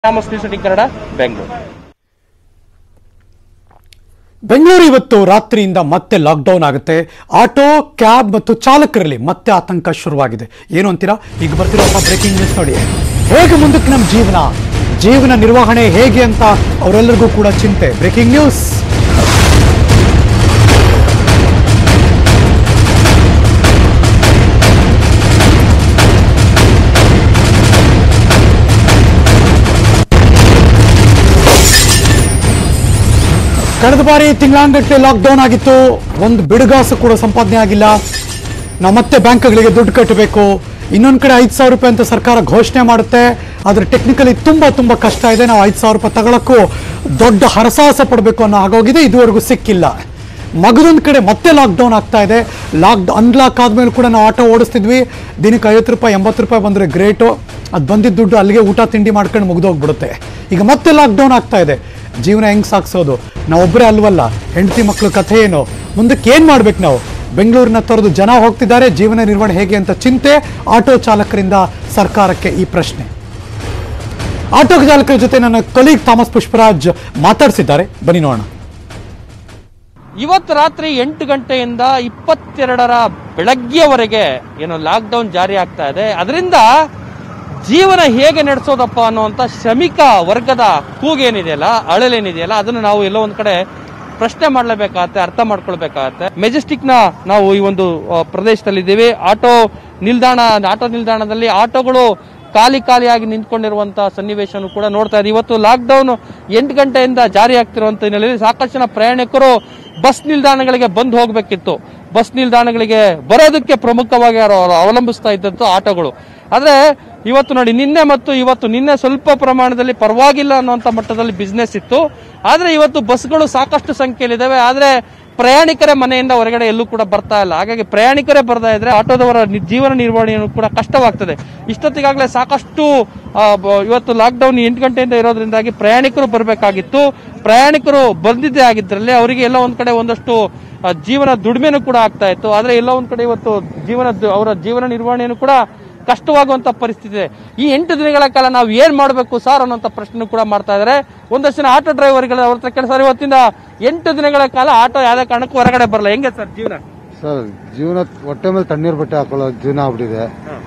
Thomas news eighteen Kannada Bengaluru Bengaluru ಇವತ್ತು ರಾತ್ರಿಯಿಂದ ಮತ್ತೆ ಲಾಕ್ಡೌನ್ ಆಗುತ್ತೆ ಆಟೋ ಕ್ಯಾಬ್ ಮತ್ತು ಚಾಲಕರಲ್ಲಿ ಮತ್ತೆ ಆತಂಕ ಶುರುವಾಗಿದೆ ಏನು ಅಂತೀರಾ ಈಗ ಬರ್ತಿರೋ ಬ್ರೇಕಿಂಗ್ ನ್ಯೂಸ್ ನೋಡಿ ಹೇಗೆ ಮುಂದಕ್ಕೆ ನಮ್ಮ ಜೀವನ ಜೀವನ ನಿರ್ವಹಣೆ ಹೇಗೆ ಅಂತ ಅವರೆಲ್ಲರಿಗೂ ಕೂಡ ಚಿಂತೆ ಬ್ರೇಕಿಂಗ್ ನ್ಯೂಸ್ ಕಳೆದ ಬಾರಿ ತಿಂಗಳಾಂಗಟ್ಟಲೆ ಲಾಕ್ಡೌನ್ ಆಗಿತ್ತು ಒಂದು ಬಿಡುಗಾಸು ಕೂಡ ಸಂಪಾದನೆ ಆಗಿಲ್ಲ ನಾವು ಮತ್ತೆ ಬ್ಯಾಂಕ್ಗಳಿಗೆ ದುಡ್ಡು ಕಟ್ಟಬೇಕು ಇನ್ನೊಂದು ಕಡೆ ಐದು ಸಾವಿರ ರೂಪಾಯಿ ಅಂತ ಸರ್ಕಾರ ಘೋಷಣೆ ಮಾಡುತ್ತೆ ಆದರೆ ಟೆಕ್ನಿಕಲಿ ತುಂಬ ತುಂಬ ಕಷ್ಟ ಇದೆ ನಾವು ಐದು ಸಾವಿರ ರೂಪಾಯಿ ತಗೊಳಕ್ಕೂ ದೊಡ್ಡ ಹರಸಾಹಸ ಪಡಬೇಕು ಅನ್ನೋ ಹಾಗೋಗಿದೆ ಇದುವರೆಗೂ ಸಿಕ್ಕಿಲ್ಲ ಮಗದೊಂದು ಕಡೆ ಮತ್ತೆ ಲಾಕ್ಡೌನ್ ಆಗ್ತಾ ಇದೆ ಲಾಕ್ ಅನ್ಲಾಕ್ ಆದ್ಮೇಲೆ ಕೂಡ ನಾವು ಆಟೋ ಓಡಿಸ್ತಿದ್ವಿ ದಿನಕ್ಕೆ ಐವತ್ತು ರೂಪಾಯಿ ಎಂಬತ್ತು ರೂಪಾಯಿ ಬಂದರೆ ಗ್ರೇಟು ಅದು ಬಂದಿದ್ದ ದುಡ್ಡು ಅಲ್ಲಿಗೆ ಊಟ ತಿಂಡಿ ಮಾಡ್ಕೊಂಡು ಮುಗಿದೋಗ್ಬಿಡುತ್ತೆ ಈಗ ಮತ್ತೆ ಲಾಕ್ಡೌನ್ ಆಗ್ತಾ ಇದೆ ಜೀವನ ಹೆಂಗ್ ಸಾಗಿಸೋದು ನಾವೊಬ್ಬರೇ ಅಲ್ವಲ್ಲ ಹೆಂಡತಿ ಮಕ್ಕಳು ಕಥೆ ಏನು ಮುಂದಕ್ಕೆ ಏನು ಮಾಡ್ಬೇಕು ನಾವು ಬೆಂಗಳೂರಿನ ತೊರೆದು ಜನ ಹೋಗ್ತಿದ್ದಾರೆ ಜೀವನ ನಿರ್ವಹಣೆ ಹೇಗೆ ಅಂತ ಚಿಂತೆ ಆಟೋ ಚಾಲಕರಿಂದ ಸರ್ಕಾರಕ್ಕೆ ಈ ಪ್ರಶ್ನೆ ಆಟೋ ಚಾಲಕರ ಜೊತೆ ನನ್ನ ಕೊಲೀಗ್ ಥಾಮಸ್ ಪುಷ್ಪರಾಜ್ ಮಾತಾಡಿಸಿದ್ದಾರೆ ಬನ್ನಿ ನೋಡೋಣ ಇವತ್ತು ರಾತ್ರಿ ಎಂಟು ಗಂಟೆಯಿಂದ ಇಪ್ಪತ್ತೆರಡರ ಬೆಳಗ್ಗೆವರೆಗೆ ಏನು ಲಾಕ್ಡೌನ್ ಜಾರಿ ಆಗ್ತಾ ಇದೆ ಅದರಿಂದ ಜೀವನ ಹೇಗೆ ನಡೆಸೋದಪ್ಪ ಅನ್ನುವಂಥ ಶ್ರಮಿಕ ವರ್ಗದ ಕೂಗೇನಿದೆಯಲ್ಲ ಅಳಲೇನಿದೆಯಲ್ಲ ಅದನ್ನು ನಾವು ಎಲ್ಲೋ ಒಂದ್ ಕಡೆ ಪ್ರಶ್ನೆ ಮಾಡಲೇಬೇಕಾಗತ್ತೆ ಅರ್ಥ ಮಾಡ್ಕೊಳ್ಬೇಕಾಗತ್ತೆ ಮೆಜೆಸ್ಟಿಕ್ ನ ನಾವು ಈ ಒಂದು ಆ, ಪ್ರದೇಶದಲ್ಲಿದ್ದೀವಿ ಆಟೋ ನಿಲ್ದಾಣ ಆಟೋ ನಿಲ್ದಾಣದಲ್ಲಿ ಆಟೋಗಳು ಖಾಲಿ ಖಾಲಿಯಾಗಿ ನಿಂತ್ಕೊಂಡಿರುವಂತಹ ಸನ್ನಿವೇಶವನ್ನು ಕೂಡ ನೋಡ್ತಾ ಇದ್ದೀವಿ ಇವತ್ತು ಲಾಕ್ಡೌನ್ ಎಂಟು ಗಂಟೆಯಿಂದ ಜಾರಿ ಆಗ್ತಿರುವಂತ ಹಿನ್ನೆಲೆಯಲ್ಲಿ ಸಾಕಷ್ಟು ಜನ ಪ್ರಯಾಣಿಕರು ಬಸ್ ನಿಲ್ದಾಣಗಳಿಗೆ ಬಂದು ಹೋಗಬೇಕಿತ್ತು ಬಸ್ ನಿಲ್ದಾಣಗಳಿಗೆ ಬರೋದಕ್ಕೆ ಪ್ರಮುಖವಾಗಿ ಅವರು ಅವಲಂಬಿಸ್ತಾ ಇದ್ದದ್ದು ಆಟೋಗಳು ಆದ್ರೆ ಇವತ್ತು ನೋಡಿ ನಿನ್ನೆ ಮತ್ತು ಇವತ್ತು ನಿನ್ನೆ ಸ್ವಲ್ಪ ಪ್ರಮಾಣದಲ್ಲಿ ಪರವಾಗಿಲ್ಲ ಅನ್ನುವಂಥ ಮಟ್ಟದಲ್ಲಿ ಬಿಸ್ನೆಸ್ ಇತ್ತು ಆದ್ರೆ ಇವತ್ತು ಬಸ್ಗಳು ಸಾಕಷ್ಟು ಸಂಖ್ಯೆಯಲ್ಲಿದ್ದಾವೆ ಆದ್ರೆ ಪ್ರಯಾಣಿಕರೇ ಮನೆಯಿಂದ ಹೊರಗಡೆ ಎಲ್ಲೂ ಕೂಡ ಬರ್ತಾ ಇಲ್ಲ ಹಾಗಾಗಿ ಪ್ರಯಾಣಿಕರೇ ಬರ್ತಾ ಇದ್ರೆ ಆಟೋದವರ ನಿ- ಜೀವನ ನಿರ್ವಹಣೆಯನ್ನು ಕೂಡ ಕಷ್ಟವಾಗ್ತದೆ ಇಷ್ಟೊತ್ತಿಗಾಗಲೇ ಸಾಕಷ್ಟು ಆ, ಬ- ಇವತ್ತು ಲಾಕ್ಡೌನ್ ಎಂಟು ಗಂಟೆಯಿಂದ ಇರೋದ್ರಿಂದಾಗಿ ಪ್ರಯಾಣಿಕರು ಬರಬೇಕಾಗಿತ್ತು ಪ್ರಯಾಣಿಕರು ಬಂದಿದ್ದೇ ಆಗಿದ್ರಲ್ಲಿ ಅವರಿಗೆ ಎಲ್ಲ ಒಂದ್ ಕಡೆ ಒಂದಷ್ಟು ಆ, ಜೀವನ ದುಡಿಮೆನೂ ಕೂಡ ಆಗ್ತಾ ಇತ್ತು ಆದ್ರೆ ಎಲ್ಲ ಒಂದ್ ಕಡೆ ಇವತ್ತು ಜೀವನ ಅವರ ಜೀವನ ನಿರ್ವಹಣೆಯನ್ನು ಕೂಡ ಕಷ್ಟವಾಗುವಂತ ಪರಿಸ್ಥಿತಿ ಇದೆ ಈ ಎಂಟು ದಿನಗಳ ಕಾಲ ನಾವು ಏನ್ ಮಾಡಬೇಕು ಸರ್ ಅನ್ನೋಂಥ ಪ್ರಶ್ನೆ ಕೂಡ ಮಾಡ್ತಾ ಇದ್ದಾರೆ ಒಂದಷ್ಟು ಜನ ಆಟೋ ಡ್ರೈವರ್ಗಳು ಅವ್ರ ಹತ್ರ ಕೆಲಸ ಇವತ್ತಿಂದ ಎಂಟು ದಿನಗಳ ಕಾಲ ಆಟೋ ಯಾವ್ದೇ ಕಾರಣಕ್ಕೂ ಹೊರಗಡೆ ಬರಲ್ಲ ಹೆಂಗೆ ಸರ್ ಜೀವನ ಸರ್ ಜೀವನ ಹೊಟ್ಟೆ ಮೇಲೆ ತಣ್ಣೀರು ಬಟ್ಟೆ ಹಾಕೊಳ್ಳೋ ಜೀವನ ಆಗ್ಬಿಟ್ಟಿದೆ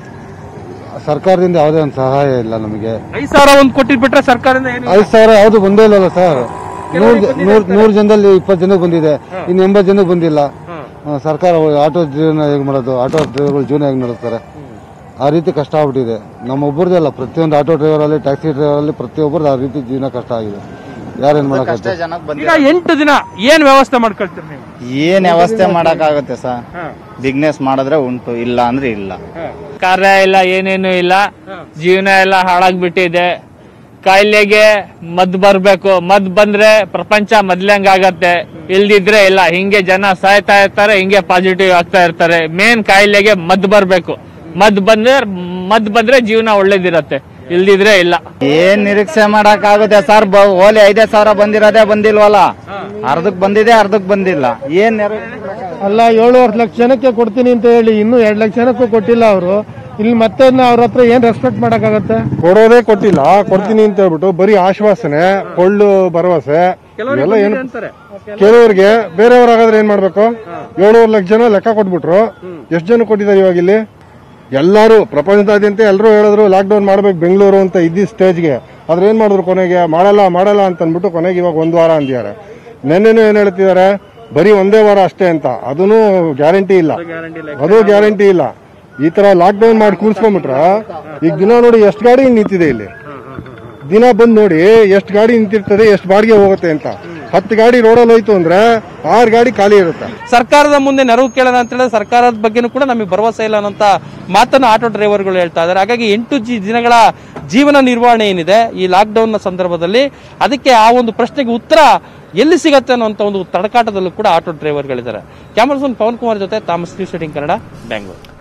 ಸರ್ಕಾರದಿಂದ ಯಾವುದೇ ಒಂದು ಸಹಾಯ ಇಲ್ಲ ನಮಗೆ ಐದು ಸಾವಿರ ಒಂದು ಕೊಟ್ಟಿದ್ಬಿಟ್ರೆ ಸರ್ಕಾರದಿಂದ ಏನು ಐದು ಸಾವಿರ ಯಾವುದು ಬಂದೇ ಇಲ್ಲಲ್ಲ ಸರ್ ನೂರ್ ನೂರ್ ನೂರು ಜನದಲ್ಲಿ ಇಪ್ಪತ್ತು ಜನಕ್ಕೆ ಬಂದಿದೆ ಇನ್ನು ಎಂಬತ್ತು ಜನಕ್ಕೆ ಬಂದಿಲ್ಲ ಆ, ಸರ್ಕಾರ ಆಟೋ ಜೀವನ ಹೇಗೆ ಮಾಡೋದು ಆಟೋ ಡ್ರೈವರ್ಗಳು ಜೀವನ ಹೇಗೆ ನಡೆಸ್ತಾರೆ ಆ ರೀತಿ ಕಷ್ಟ ಆಗ್ಬಿಟ್ಟಿದೆ ನಮ್ಮೊಬ್ಬರದೇ ಅಲ್ಲ ಪ್ರತಿಯೊಂದು ಆಟೋ ಡ್ರೈವರ್ ಅಲ್ಲಿ ಟ್ಯಾಕ್ಸಿ ಡ್ರೈವರ್ ಅಲ್ಲಿ ಪ್ರತಿಯೊಬ್ಬರದ್ದು ಆ ರೀತಿ ಜೀವನ ಕಷ್ಟ ಆಗಿದೆ ಯಾರೇನ್ ಮಾಡಕ್ಕೆ ಈಗ ಎಂಟು ದಿನ ಏನ್ ವ್ಯವಸ್ಥೆ ಮಾಡ್ಕೊಳ್ತೀರಿ ನೀವು ಏನ್ ವ್ಯವಸ್ಥೆ ಮಾಡಕ್ಕಾಗುತ್ತೆ ಸರ್ ಬಿಸ್ನೆಸ್ ಮಾಡಿದ್ರೆ ಉಂಟು ಇಲ್ಲ ಅಂದ್ರೆ ಇಲ್ಲ ಕಾರ್ಯ ಇಲ್ಲ ಏನೇನು ಇಲ್ಲ ಜೀವನ ಎಲ್ಲ ಹಾಳಾಗ್ಬಿಟ್ಟಿದೆ ಕಾಯಿಲೆಗೆ ಮದ್ ಬರ್ಬೇಕು ಮದ್ ಬಂದ್ರೆ ಪ್ರಪಂಚ ಮೊದ್ಲಂಗ್ ಆಗತ್ತೆ ಇಲ್ದಿದ್ರೆ ಇಲ್ಲ ಹಿಂಗೆ ಜನ ಸಾಯ್ತಾ ಇರ್ತಾರೆ ಹಿಂಗೆ ಪಾಸಿಟಿವ್ ಆಗ್ತಾ ಇರ್ತಾರೆ ಮೇನ್ ಕಾಯಿಲೆಗೆ ಮದ್ ಬರ್ಬೇಕು ಮದ್ ಬಂದ್ರೆ ಮದ್ ಬಂದ್ರೆ ಜೀವನ ಒಳ್ಳೇದಿರತ್ತೆ ಇಲ್ದಿದ್ರೆ ಇಲ್ಲ ಏನ್ ನಿರೀಕ್ಷೆ ಮಾಡಕ್ಕಾಗುತ್ತೆ ಸರ್ ಓಲಿ ಐದೇ ಸಾವಿರ ಬಂದಿರೋದೇ ಬಂದಿಲ್ವಲ್ಲ ಅರ್ಧಕ್ ಬಂದಿದೆ ಅರ್ಧಕ್ ಬಂದಿಲ್ಲ ಏನ್ ನೆರವು ಅಲ್ಲ ಏಳುವರೆ ಲಕ್ಷ ಜನಕ್ಕೆ ಕೊಡ್ತೀನಿ ಅಂತ ಹೇಳಿ ಇನ್ನೂ ಎರಡ್ ಲಕ್ಷ ಜನಕ್ಕೂ ಕೊಟ್ಟಿಲ್ಲ ಅವರು ಇಲ್ಲಿ ಮತ್ತೆ ಅವ್ರ ಹತ್ರ ಏನ್ ರೆಸ್ಪೆಕ್ಟ್ ಮಾಡಕ್ಕಾಗತ್ತೆ ಕೊಡೋದೇ ಕೊಟ್ಟಿಲ್ಲ ಕೊಡ್ತೀನಿ ಅಂತ ಹೇಳ್ಬಿಟ್ಟು ಬರೀ ಆಶ್ವಾಸನೆ ಕೊಳ್ಳು ಭರವಸೆ ಇವೆಲ್ಲ ಏನು ಕೆಲವರಿಗೆ ಬೇರೆಯವ್ರಾಗಾದ್ರೆ ಏನ್ ಮಾಡ್ಬೇಕು ಏಳುವರೆ ಲಕ್ಷ ಜನ ಲೆಕ್ಕ ಕೊಟ್ಬಿಟ್ರು ಎಷ್ಟು ಜನ ಕೊಟ್ಟಿದ್ದಾರೆ ಇವಾಗ ಇಲ್ಲಿ ಎಲ್ಲಾರು ಪ್ರಪಂಚದಾದ್ಯಂತ ಎಲ್ಲರೂ ಹೇಳಿದ್ರು ಲಾಕ್ ಡೌನ್ ಮಾಡ್ಬೇಕು ಬೆಂಗಳೂರು ಅಂತ ಇದ್ದಿದ್ದ ಸ್ಟೇಜ್ಗೆ ಆದ್ರೆ ಏನ್ ಮಾಡಿದ್ರು ಕೊನೆಗೆ ಮಾಡಲ್ಲ ಮಾಡಲ್ಲ ಅಂತ ಅಂದ್ಬಿಟ್ಟು ಕೊನೆಗೆ ಇವಾಗ ಒಂದ್ ವಾರ ಅಂದಿದ್ದಾರೆ ನೆನ್ನೆನೂ ಏನ್ ಹೇಳ್ತಿದ್ದಾರೆ ಬರೀ ಒಂದೇ ವಾರ ಅಷ್ಟೇ ಅಂತ ಅದೂ ಗ್ಯಾರಂಟಿ ಇಲ್ಲ ಅದು ಗ್ಯಾರಂಟಿ ಇಲ್ಲ ಈ ತರ ಲಾಕ್ ಡೌನ್ ಮಾಡಿ ಕೂರ್ಸ್ಕೊಂಡ್ಬಿಟ್ರ ಈಗ ದಿನ ನೋಡಿ ಎಷ್ಟು ಗಾಡಿ ನಿಂತಿದೆ ಇಲ್ಲಿ ದಿನ ಬಂದ್ ನೋಡಿ ಎಷ್ಟು ಗಾಡಿ ನಿಂತಿರ್ತದೆ ಎಷ್ಟು ಬಾಡಿಗೆ ಹೋಗುತ್ತೆ ಅಂತ ಹತ್ತು ಗಾಡಿ ರೋಡಲ್ಲಿ ಹೋಯ್ತು ಅಂದ್ರೆ ಆರು ಗಾಡಿ ಖಾಲಿ ಇರುತ್ತೆ ಸರ್ಕಾರದ ಮುಂದೆ ನೆರವು ಕೇಳೋಣ ಅಂತ ಹೇಳಿದ್ರೆ ಸರ್ಕಾರದ ಬಗ್ಗೆನೂ ಕೂಡ ನಮಗೆ ಭರವಸೆ ಇಲ್ಲ ಅನ್ನೋಂತ ಮಾತನ್ನು ಆಟೋ ಡ್ರೈವರ್ಗಳು ಹೇಳ್ತಾ ಇದ್ದಾರೆ ಹಾಗಾಗಿ ಎಂಟು ಜಿ ದಿನಗಳ ಜೀವನ ನಿರ್ವಹಣೆ ಏನಿದೆ ಈ ಲಾಕ್ಡೌನ್ ನ ಸಂದರ್ಭದಲ್ಲಿ ಅದಕ್ಕೆ ಆ ಒಂದು ಪ್ರಶ್ನೆಗೆ ಉತ್ತರ ಎಲ್ಲಿ ಸಿಗತ್ತೆ ಅನ್ನೋಂಥ ಒಂದು ತಡಕಾಟದಲ್ಲೂ ಕೂಡ ಆಟೋ ಡ್ರೈವರ್ಗಳಿದ್ದಾರೆ ಕ್ಯಾಮರಾಸನ್ ಪವನ್ ಕುಮಾರ್ ಜೊತೆ Thomas news eighteen Kannada Bengaluru